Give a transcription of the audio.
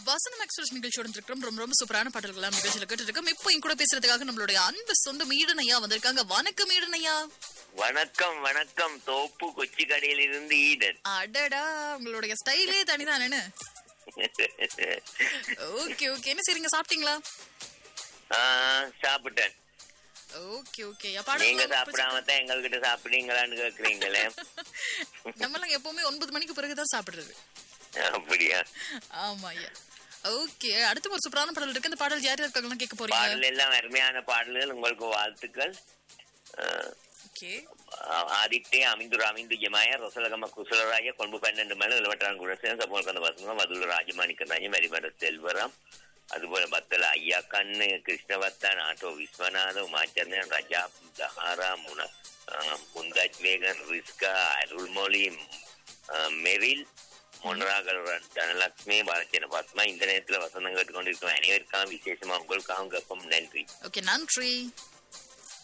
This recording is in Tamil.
வசனம் எக்ஸ்பிரஸ் நிகழ்ச்சியோட இருக்கிறோம் ரொம்ப ரொம்ப சூப்பரான பாடல்கள் நிகழ்ச்சியில கேட்டு இருக்கோம் இப்போ என் கூட பேசுறதுக்காக நம்மளுடைய அன்பு சொந்த மீடனையா வந்திருக்காங்க வணக்கம் மீடனையா வணக்கம் வணக்கம் தோப்பு கொச்சி கடையில் இருந்து ஈடன் அடடா உங்களுடைய ஸ்டைலே தனிதானே ஓகே ஓகே என்ன சரிங்க சாப்பிட்டீங்களா ஆ, சாப்பிட்டேன் ஓகே ஓகே நீங்க சாப்பிடாம தான் எங்ககிட்ட சாப்பிடுறீங்களான்னு கேக்குறீங்களே நம்மலாம் எப்பவுமே ஒன்பது மணிக்கு பிறகுதான் சாப்பிடுறது அப்படியா ஆமா ஐயா ஓகே அடுத்து ஒரு சூப்பரான பாடல் இருக்கு இந்த பாடல் யார் யாருக்காகலாம் கேட்க போறீங்க பாடல் எல்லாம் அருமையான பாடல்கள் உங்களுக்கு வாழ்த்துக்கள் ஆ, ஓகே ஆதித்ய அமிந்து ராமிந்து ஜமாய ரொசலகம குசலராய கொன்பு பன்னெண்டு மேல இளவட்டான் குணசேன சமூகந்த பசங்க மதுல ராஜமாணிக்கராஜன் வரிமட செல்வரம் அதுபோல பத்தல ஐயா கண்ணு கிருஷ்ணவர்த்தன் ஆட்டோ விஸ்வநாத உமாச்சந்திரன் ரஜா தஹாரா முன முந்தாஜ் வேகன் ரிஸ்கா அருள்மொழி ஆ, மெரில் மொனராகருடன் தனலட்சுமி பாலச்சன பத்மா இந்த நேரத்துல வசந்தம் கேட்டுக்கொண்டிருக்கும் அனைவருக்காகவும் விசேஷமா உங்களுக்காகவும் கப்பம் நன்றி ஓகே நன்றி